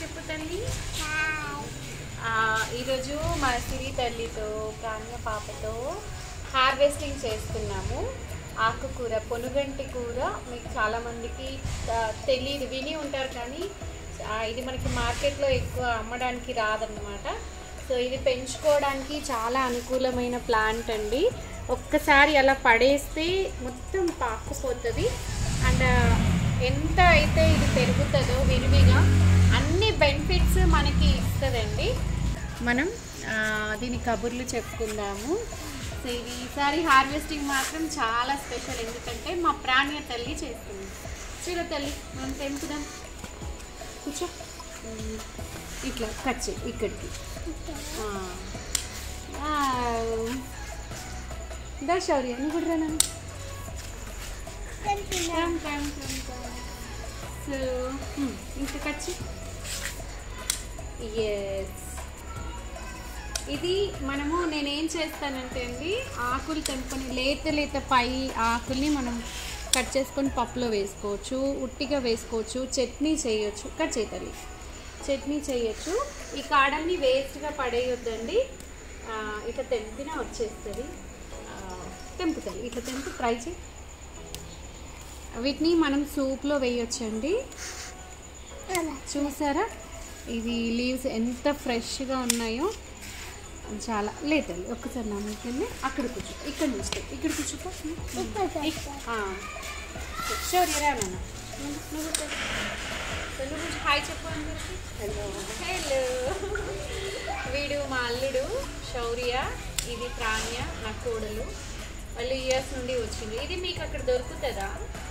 చెప్పు తల్లి ఆ, ఈరోజు మా సిరి తల్లితో ప్రాణ్య పాపతో హార్వెస్టింగ్ చేస్తున్నాము ఆకుకూర పొనుగంటి కూర మీకు చాలామందికి ఆ, తెలియదు విని ఉంటారు కానీ ఆ, ఇది మనకి మార్కెట్లో ఎక్కువ అమ్మడానికి రాదన్నమాట సో ఇది పెంచుకోవడానికి చాలా అనుకూలమైన ప్లాంట్ అండి ఒక్కసారి అలా పడేస్తే మొత్తం పాకుపోతుంది అండ్ ఎంత అయితే ఇది పెరుగుతుందో విరివిగా అన్ని బెనిఫిట్స్ మనకి ఇస్తుందండి మనం ఆ, దీని కబుర్లు చెప్పుకుందాము సో ఇది ఈసారి హార్వెస్టింగ్ మాత్రం చాలా స్పెషల్ ఎందుకంటే మా ప్రాణ్య తల్లి చేస్తుంది చీర తల్లి మనం తెంపుదాం కూర్చో ఉమ్, ఇట్లా కట్ చేయి ఇక్కడికి ఆ. వావ్. దా శౌర్య నువ్వు కూడా రా నాన్న. Come, come, come, come. So, hmm, ఇంకా కట్ ఎస్ ఇది మనము నేనేం చేస్తానంటే అండి ఆకులు తెంపుకొని లేత లేత పై ఆకుల్ని మనం కట్ చేసుకొని పప్పులో వేసుకోవచ్చు ఉట్టిగా వేసుకోవచ్చు చట్నీ చేయొచ్చు కట్ చేయాలి చట్నీ చేయొచ్చు ఈ కాడల్ని వేస్ట్గా పడేయొద్దండి ఆ, ఇట్లా తెంపినా వచ్చేస్తుంది ఆ, తెంపుతుంది ఇట్లా తెంపు ట్రై చేయి వీటిని మనం సూప్లో వేయొచ్చండి చూసారా ఇది లీవ్స్ ఎంత ఫ్రెష్గా ఉన్నాయో చాలా లేదండి ఒక్కసారి నా మీదకి వెళ్ళి అక్కడ కూర్చో ఇక్కడ నుంచి ఇక్కడ కూర్చోపో షూర్ రా నాన్న నువ్వు- నువ్వు కూర్చో. సో నువ్వు కొంచెం హాయ్ చెప్పు అందరికి హలో హలో వీడు మా అల్లుడు శౌర్య ఇది ప్రాణ్య నా కోడలు వాళ్ళు ఇయర్స్ నుండి వచ్చింది ఇది మీకు అక్కడ దొరుకుతుందా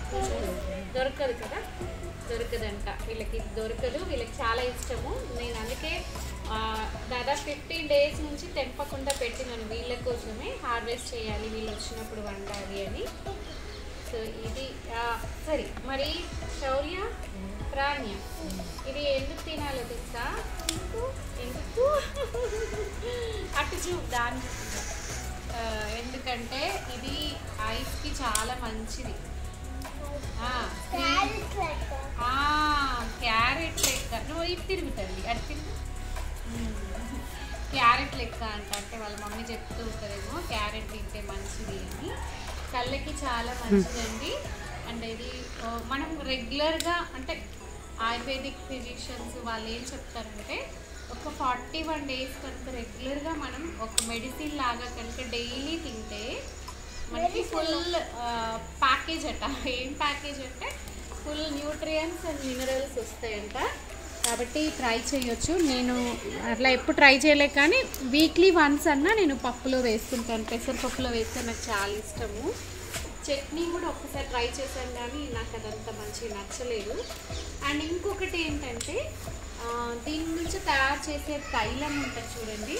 దొరకదు కదా దొరకదంట వీళ్ళకి ఇది దొరకదు వీళ్ళకి చాలా ఇష్టము నేను అందుకే ఆ, దాదాపు ఫిఫ్టీన్ డేస్ నుంచి తెంపకుండా పెట్టినాను వీళ్ళ కోసమే హార్వెస్ట్ చేయాలి వీళ్ళు వచ్చినప్పుడు వండాలి అని సో ఇది ఆ, సరే మరి శౌర్య ప్రాణ్య ఇది ఎందుకు తినాలో తెలుసా ఎందుకు ఎందుకు అటు చూపు దాని ఆ, ఎందుకంటే ఇది ఐస్కి చాలా మంచిది ఆ, ఆ, క్యారెట్ లెక్క నువ్వు ఇటు తిరుగుతుంది అటు తిరుగు మ్మ్. క్యారెట్ లెక్క అంట అంటే వాళ్ళ మమ్మీ చెప్తూ ఉంటుందేమో క్యారెట్ తింటే మంచిది అని కళ్ళకి చాలా మంచిదండి అండ్ ఇది ఆ, మనం రెగ్యులర్గా అంటే ఆయుర్వేదిక్ ఫిజిషియన్స్ వాళ్ళు ఏం చెప్తారంటే ఒక ఫార్టీ వన్ డేస్ కనుక రెగ్యులర్గా మనం ఒక మెడిసిన్ లాగా కనుక డైలీ తింటే మనకి ఫుల్ ప్యాకేజ్ అట ఏం ప్యాకేజ్ అంటే ఫుల్ న్యూట్రియన్స్ అండ్ మినరల్స్ వస్తాయంట కాబట్టి ట్రై చేయొచ్చు నేను అట్లా ఎప్పుడు ట్రై చేయలే కానీ వీక్లీ వన్స్ అన్నా నేను పప్పులో వేసుకుంటాను పెసరపప్పులో వేస్తే నాకు చాలా ఇష్టము చట్నీ కూడా ఒక్కసారి ట్రై చేశాను కానీ నాకు అదంత మంచి నచ్చలేదు అండ్ ఇంకొకటి ఏంటంటే ఆ, దీని నుంచి తయారు చేసే తైలం ఉంటుంది చూడండి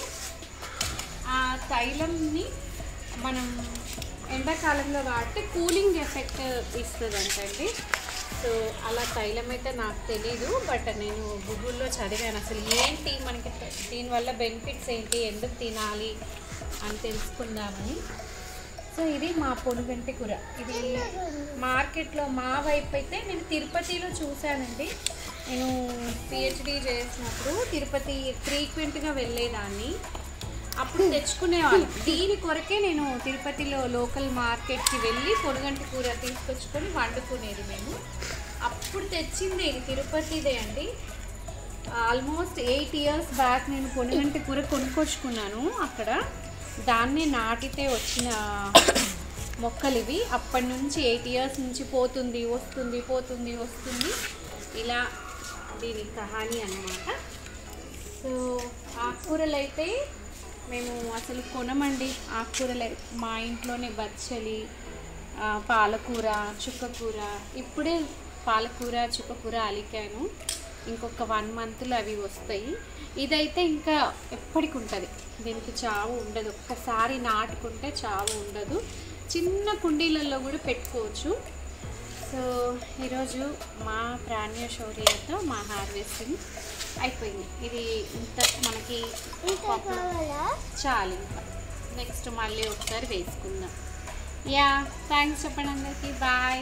ఆ తైలంని మనం ఎండాకాలంలో వాడితే కూలింగ్ ఎఫెక్ట్ ఇస్తుందంటండి సో అలా తైలం అయితే నాకు తెలీదు బట్ నేను గూగుల్లో చదివాను అసలు ఏంటి మనకి దీనివల్ల బెనిఫిట్స్ ఏంటి ఎందుకు తినాలి అని తెలుసుకుందామని సో ఇది మా పొనుగంటి కూర ఇది మార్కెట్లో మా వైపు అయితే నేను తిరుపతిలో చూశానండి నేను పిహెచ్డి చేసినప్పుడు తిరుపతి ఫ్రీక్వెంట్గా వెళ్ళేదాన్ని అప్పుడు తెచ్చుకునేవాళ్ళం దీని కొరకే నేను తిరుపతిలో లోకల్ మార్కెట్కి వెళ్ళి పొనుగంటి కూర తీసుకొచ్చుకొని వండుకునేది మేము అప్పుడు తెచ్చింది ఇది తిరుపతిదే అండి ఆల్మోస్ట్ ఎయిట్ ఇయర్స్ బ్యాక్ నేను పొనుగంటి కూర కొనుక్కొచ్చుకున్నాను అక్కడ దాన్ని నాటితే వచ్చిన మొక్కలు ఇవి అప్పటి నుంచి ఎయిట్ ఇయర్స్ నుంచి పోతుంది వస్తుంది పోతుంది వస్తుంది ఇలా దీని కహాని అన్నమాట సో ఆకుకూరలు అయితే మేము అసలు కొనమండి ఆకుకూరలు మా ఇంట్లోనే బచ్చలి ఆ, పాలకూర చుక్కకూర ఇప్పుడే పాలకూర చుక్కకూర అలికాను ఇంకొక వన్ మంత్లో అవి వస్తాయి ఇదైతే ఇంకా ఎప్పటికి ఉంటుంది దీనికి చావు ఉండదు ఒక్కసారి నాటుకుంటే చావు ఉండదు చిన్న కుండీలలో కూడా పెట్టుకోవచ్చు సో ఈరోజు మా ప్రాణ్య శౌర్యతో మా హార్వెస్టింగ్ అయిపోయింది ఇది ఇంత మనకి పప్పు చాలు ఇంకా నెక్స్ట్ మళ్ళీ ఒకసారి వేసుకుందాం యా థ్యాంక్స్ చెప్పండి అందరికీ bye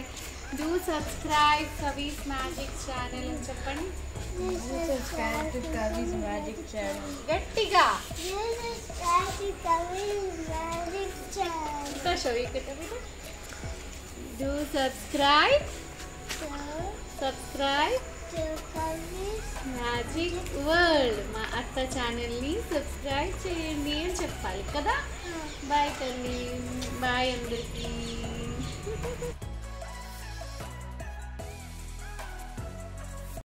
do subscribe Kavi's magic channel అని చెప్పండి subscribe to Kavi's Magic Channel. గట్టిగా You subscribe to Kavi's Magic Channel. ఇంకా షో ఇక్కడ do subscribe So, subscribe to Kavi's magic world మా అత్త ఛానల్ని సబ్స్క్రైబ్ చేయండి అని చెప్పాలి కదా బాయ్ తల్లి బాయ్ అందరికీ